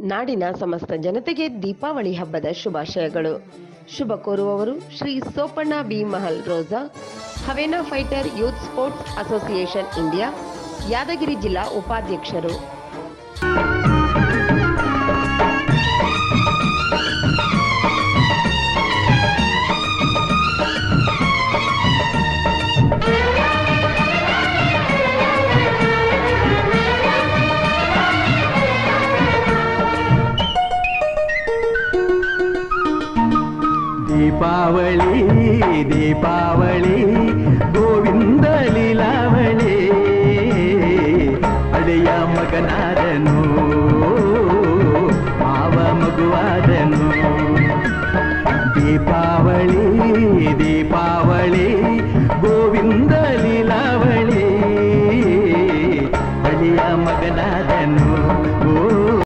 ನಾಡಿನ ಸಮಸ್ತ ಜನತೆಗೆ ದೀಪಾವಳಿ ಹಬ್ಬದ ಶುಭಾಶಯಗಳು ಶುಭ ಕೋರುವವರು ಶ್ರೀ ಸೋಪಣ್ಣ ಬಿ ಮಹಲ್ ರೋಜಾ ಹವೇನಾ fighter youth sports association India Yadagiri ಜಿಲ್ಲಾ ಉಪಾಧ್ಯಕ್ಷರು ದೀಪಾವಳಿ ದೀಪಾವಳಿ